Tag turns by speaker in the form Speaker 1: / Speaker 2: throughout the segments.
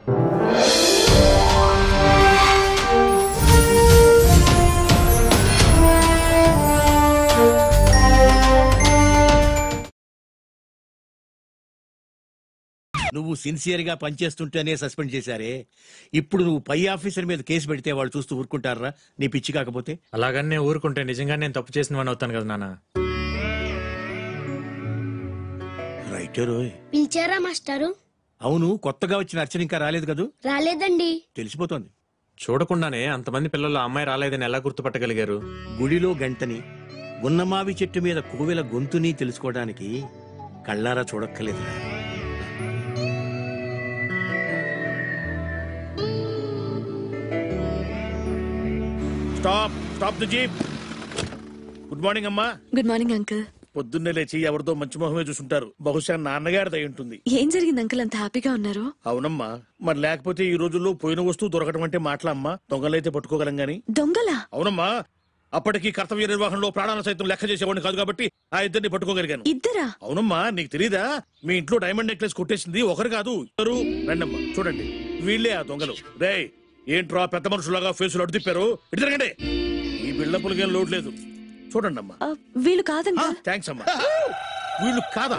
Speaker 1: నువ్వు సిన్సియర్ గా పనిచేస్తుంటేనే సస్పెండ్ చేశారే ఇప్పుడు నువ్వు పై ఆఫీసర్ మీద కేసు పెడితే వాళ్ళు చూస్తూ ఊరుకుంటారా నీ పిచ్చి కాకపోతే
Speaker 2: అలాగని నేను ఊరుకుంటే నిజంగా నేను తప్పు చేసిన వాడిని అవుతాను కదా నాన్న
Speaker 1: రైటే రోయ్
Speaker 3: పిలిచారా మాస్టారు
Speaker 1: అవును కొత్తగా వచ్చిన అర్చన ఇంకా రాలేదు కదూ
Speaker 3: రాలేదండి
Speaker 1: తెలిసిపోతోంది
Speaker 2: చూడకుండానే అంతమంది పిల్లలు ఆ అమ్మాయి రాలేదని ఎలా గుర్తుపట్టగలిగారు
Speaker 1: గుడిలో గంటని గున్నమావి చెట్టు మీద కోవెల గొంతుని తెలుసుకోవడానికి కళ్ళారా చూడక్కర్లేదురా stop stop the jeep good morning అమ్మా
Speaker 4: గుడ్ మార్నింగ్ అంకుల్
Speaker 1: పొద్దున్నే లేచి ఎవరితో మంచి మొహమే చూసుంటారు బహుశా నాన్నగారిదై ఉంటుంది
Speaker 4: ఏం జరిగింది అంకుల్ అంత హ్యాపీగా ఉన్నారు
Speaker 1: అవునమ్మా మరి లేకపోతే ఈ రోజుల్లో పోయిన వస్తువు దొరకడం అంటే మాటలమ్మా దొంగలైతే పట్టుకోగలం గాని
Speaker 4: దొంగలా
Speaker 1: అవునమ్మా అప్పటికి కర్తవ్య నిర్వహణలో ప్రాణాల సైతం లెక్క చేసేవాడిని కాదు కాబట్టి ఆ ఇద్దరిని పట్టుకోగలిగాను
Speaker 4: ఇద్దరా
Speaker 1: అవునమ్మా నీకు తెలీదా మీ ఇంట్లో డైమండ్ నెక్లెస్ కొట్టేసింది ఒకరు కాదు ఇద్దరు రండమ్మా చూడండి వీళ్ళే ఆ దొంగలు రే ఏంట్రా పెద్ద మనుషులాగా ఫేసులు అడ్డు తిప్పారు ఇటు తిరగండి ఈ బిళ్ళపులకేం లోటు లేదు చూడండి అమ్మా
Speaker 4: ఆ, వీళ్ళు కాదంకుల్
Speaker 1: థ్యాంక్స్ అమ్మా వీళ్ళు కాదా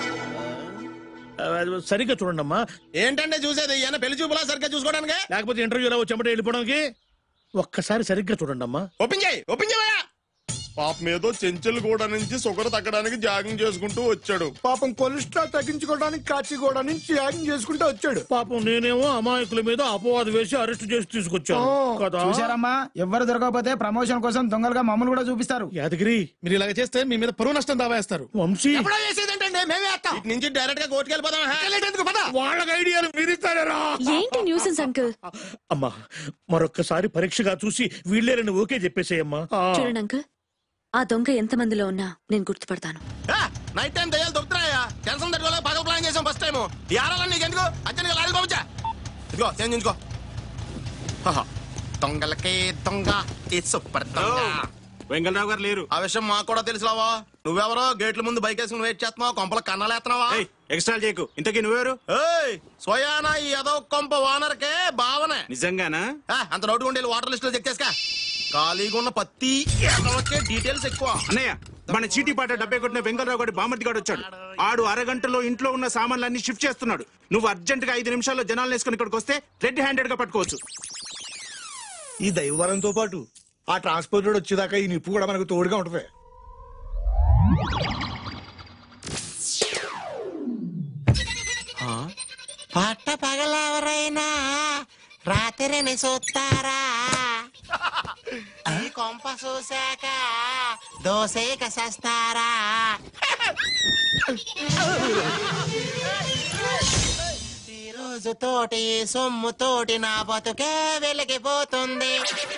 Speaker 1: ఆ, సరిగ్గా చూడండి అమ్మా
Speaker 5: ఏంటంటే చూసేది ఈయన పెళ్లి చూపులా సరిగ్గా చూసుకోవడానికి
Speaker 1: లేకపోతే ఇంటర్వ్యూలో వచ్చామంటే వెళ్ళిపోవడానికి ఒక్కసారి సరిగ్గా చూడండి అమ్మా
Speaker 5: ఓపెన్ చేయి ఓపెన్ చేయవా పాపం ఏదో చెంచులు కూడా నుంచి షుగర్ తగ్గడానికి జాగింగ్ చేసుకుంటూ వచ్చాడు
Speaker 6: పాపం కొలెస్ట్రాల్ తగ్గించుకోవడానికి కాచిగూడ నుంచి యాగింగ్ చేసుకుంటూ వచ్చాడు
Speaker 1: పాపం నేనేమో అమాయకుల మీద అపవాదు వేసి అరెస్ట్ చేసి తీసుకొచ్చాను కదా
Speaker 7: చూసారమ్మా ఎవ్వరు దొరకకపోతే ప్రమోషన్ కోసం దొంగలుగా మమ్మల్ని కూడా చూపిస్తారు
Speaker 1: యాదగిరి
Speaker 6: మీరు ఇలాగ చేస్తే మీ మీద పరువు నష్టం దావా వేస్తారు
Speaker 1: వంశీ
Speaker 5: ఎప్పుడో చేసేదేంటండి మేమే వేస్తాం ఇటు నుంచి డైరెక్ట్ గా కోర్టుకు వెళ్ళిపోదాం హా? వెళ్ళేటందుకు పద
Speaker 1: వాళ్ళకి ఐడియాలు మీరిస్తారా
Speaker 4: ఏంటి న్యూసెన్స్ అంకుల్
Speaker 1: అమ్మా మరొక్కసారి పరీక్షగా చూసి వీళ్ళేరని ఓకే చెప్పేసేయమ్మా ఆ,
Speaker 4: చూడండి అంకుల్ ఆ దొంగ ఎంత మందిలో ఉన్నా నేను గుర్తుపడతాను
Speaker 5: ఆ, నైట్ టైం దయ్యాలు దొరుకుతున్నాయా టెన్షన్ తట్టుకోలేక పగల ప్లాన్ చేసాం ఫస్ట్ టైం ఈ ఆరాలని నీకు ఎందుకు అర్జెంట్గా లారీ పంపించా ఇదిగో చేంజ్ ఉంచుకో హహ. దొంగలకే దొంగ ఈ సూపర్ దొంగ
Speaker 8: వెంగళరావు గారు లేరు
Speaker 5: ఆ విషయం మాకు కూడా తెలుసులావా నువ్వెవరో గేట్ల ముందు బైక్ వేసుకుని వెయిట్ చేస్తున్నావు కొంపల కన్నాలేస్తున్నావా
Speaker 8: ఏయ్, ఎక్స్ట్రా చేయకు ఇంతకీ నువ్వెవరు
Speaker 5: ఏయ్ స్వయానా ఈ ఏదో కొంప వానరకే భావనే
Speaker 8: నిజంగానా
Speaker 5: ఆ, అంత నోటు ఉండే వాటర్ లిస్ట్ లో చెక్ చేసుకా ఖాళీగా ఉన్న పత్తి ఎదవకే డీటెయిల్స్ ఎక్కువ
Speaker 8: అన్నయ్య మన చీటీ పాట డబ్బే కొట్టిన వెంగళరావు గారి బామర్తి గారు వచ్చాడు ఆడు అరగంటలో ఇంట్లో ఉన్న సామాన్లన్నీ షిఫ్ట్ చేస్తున్నాడు నువ్వు అర్జెంట్ గా ఐదు నిమిషాల్లో జనాలు వేసుకుని ఇక్కడికి వస్తే రెడ్ హ్యాండెడ్ గా పట్టుకోవచ్చు
Speaker 6: ఈ దైవవరంతో పాటు ఆ ట్రాన్స్పోర్ట్ వచ్చేదాకా ఈ నిప్పు కూడా మనకు తోడుగా ఉంటది
Speaker 5: పట్ట పగలెవరైనా రాత్రిని చూస్తారా ఈ కొంప చూశాక దోసేక సస్తారా ఈ రోజు తోటి సొమ్ము తోటి నా బతుకే వెలిగిపోతుంది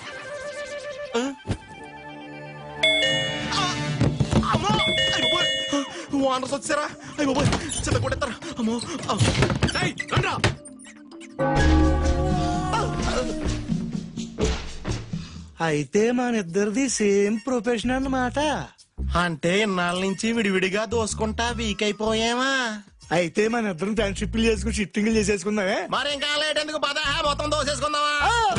Speaker 5: అమ్మో వానర్స్ వచ్చారా అయ్యి బాబోయ్ చిన్న కొట్టేస్తారా అమ్మో
Speaker 6: అయితే మన ఇద్దరిది సేమ్ ప్రొఫెషన్ అన్నమాట
Speaker 5: అంటే ఇన్నాళ్ళ నుంచి విడివిడిగా దోసుకుంటా వీక్ అయిపోయామా
Speaker 6: అయితే మన ఇద్దరం ఫ్రెండ్షిప్లు చేసుకుని షిఫ్టింగ్లు చేసేసుకుందామే
Speaker 5: మరి ఇంకా లేట్ ఎందుకు పద మొత్తం దోసేసుకుందామా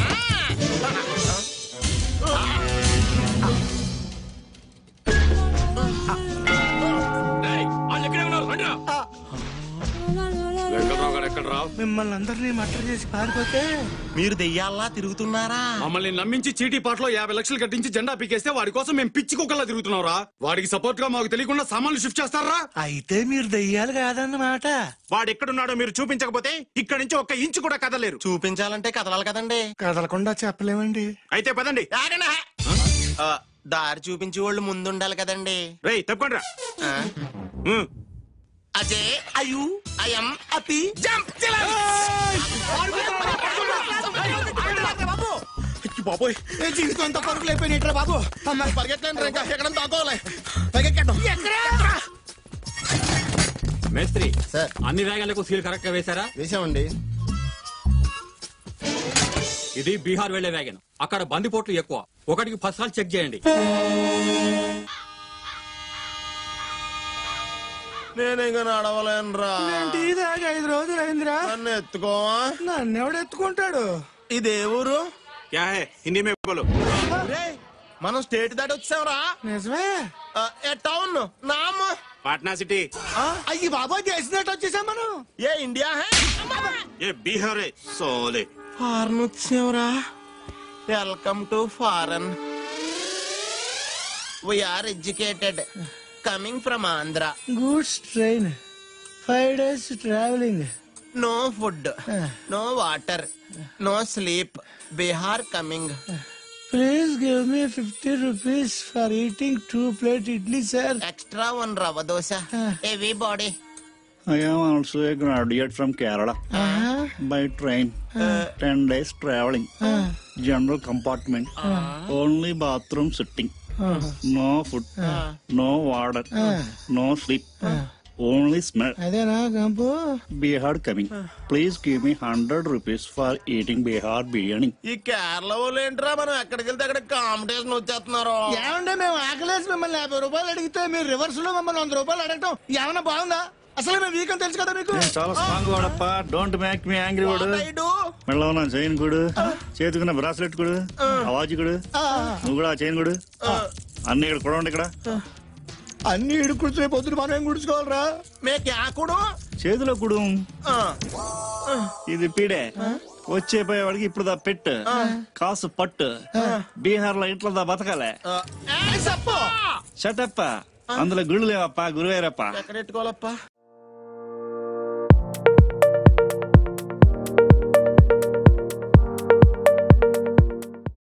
Speaker 8: వెంగళరావు గారు ఎక్కడ రావు
Speaker 6: మిమ్మల్ని అందరినీ మటర్ చేసి పారిపోతే
Speaker 5: మీరు దెయ్యాల్లా తిరుగుతున్నారా
Speaker 8: మమ్మల్ని నమ్మించి చీటీ పాటలో యాభై లక్షలు కట్టించి జెండా పీకేస్తే వాడి కోసం మేము పిచ్చి కుక్కలా తిరుగుతున్నావురా వాడికి సపోర్ట్ గా మాకు తెలియకుండా సామాన్లు షిఫ్ట్ చేస్తారా
Speaker 6: అయితే మీరు దెయ్యాలు కాదన్నమాట
Speaker 8: వాడు ఎక్కడున్నాడో మీరు చూపించకపోతే ఇక్కడి నుంచి ఒక్క ఇంచు కూడా కదలేరు
Speaker 5: చూపించాలంటే కదలాలి కదండి
Speaker 6: కదలకుండా చెప్పలేమండి
Speaker 8: అయితే పదండి
Speaker 5: ఆగండి, హే. ఆ, దారి చూపించే వాళ్ళు ముందుండాలి కదండి
Speaker 8: రేయ్ తప్పకుండా
Speaker 5: ఆ, అజయ్ అయు అయం అతి జంప్ బాబోయ్
Speaker 6: జీవితం అంతా పరుగులు అయిపోయినట్రా బాబు అమ్మ
Speaker 5: పరిగెట్టండి ఇంకా ఎక్కడ దాకోవాలి పరిగెట్టండి
Speaker 9: మేస్త్రి
Speaker 5: సార్
Speaker 9: అన్ని వేగాలకు సీల్ కరెక్ట్ గా వేశారా
Speaker 5: వేసామండి
Speaker 9: ఇది బీహార్ వెళ్లే వ్యాగన్ అక్కడ బందిపోట్లు ఎక్కువ ఒకటికి ఫస్ట్ సార్లు చెక్ చేయండి
Speaker 5: నేను ఇంక నడవలేనురా
Speaker 7: టీ తాగి ఐదు రోజులు అయిందిరా
Speaker 5: నన్ను ఎత్తుకోవా
Speaker 7: నన్ను ఎవడు ఎత్తుకుంటాడు
Speaker 5: ఇదే ఊరు
Speaker 8: క్యా హే హిందీ మే బోలో
Speaker 5: రేయ్, మనం స్టేట్ దాటి వచ్చావురా
Speaker 7: నిజమే
Speaker 5: ఆ, ఏ టౌన్ నామ్
Speaker 8: పాట్నా సిటీ
Speaker 7: అయ్యి బాబా చేసినట్టు వచ్చేసాం మనం
Speaker 5: ఏ ఇండియా హే
Speaker 8: ఏ బీహార్ హే సోలే
Speaker 5: ఫారెన్ వచ్చావురా welcome to foreign we are educated coming from Andhra
Speaker 7: goods train five days travelling
Speaker 5: no food no water no sleep Bihar coming
Speaker 7: please give me fifty rupees for eating two plate idli sir
Speaker 5: extra one rava dosa heavy body
Speaker 10: I am also a graduate from Kerala by train. Ten days traveling. General compartment. Only bathroom sitting. No food. No water. No sleep. Only smell.
Speaker 7: అదేనా కంపు
Speaker 10: Bihar coming. Please give me hundred rupees for eating Bihar biryani.
Speaker 5: ఈ కేరళ వాళ్ళు ఏంట్రా మనం ఎక్కడికి వెళ్తే అక్కడ competition వచ్చేస్తున్నారు
Speaker 7: ఏమంటే మేము ఆకలేసి మిమ్మల్ని యాభై రూపాయలు అడిగితే మీరు రివర్స్ లో మమ్మల్ని వంద రూపాయలు అడగటం ఏమన్నా బాగుందా అసలు మేము వీకని తెలుసు కదా మీకు
Speaker 10: చాలా స్ట్రాంగ్ వాడప్ప డోంట్ మేక్ మీ యాంగ్రీ వాడు
Speaker 5: What I do?
Speaker 10: మెళ్ళ ఉన్న చైన్ కొడు చేతుకున్న బ్రాస్లెట్ కొడు అవాజు కొడు నువ్వు కూడా ఆ చైన్ కొడు అన్ని ఇక్కడ కూడా ఇక్కడ
Speaker 7: అన్ని ఇడుకుడుతున్నాయి పొద్దున మనం ఏం గుడుచుకోవాలరా
Speaker 5: మే క్యాకుడు
Speaker 10: చేతిలో కుడు ఇది పీడే వచ్చే పోయేవాడికి ఇప్పుడు దా పెట్టు కాసు పట్టు బీహార్ లో ఇట్లా దా బతకాలే
Speaker 5: సప్పు
Speaker 10: షటప్ప అందులో గుళ్ళు లేవప్ప గురువేరప్ప
Speaker 5: ఎక్కడ పెట్టుకోవాలప్ప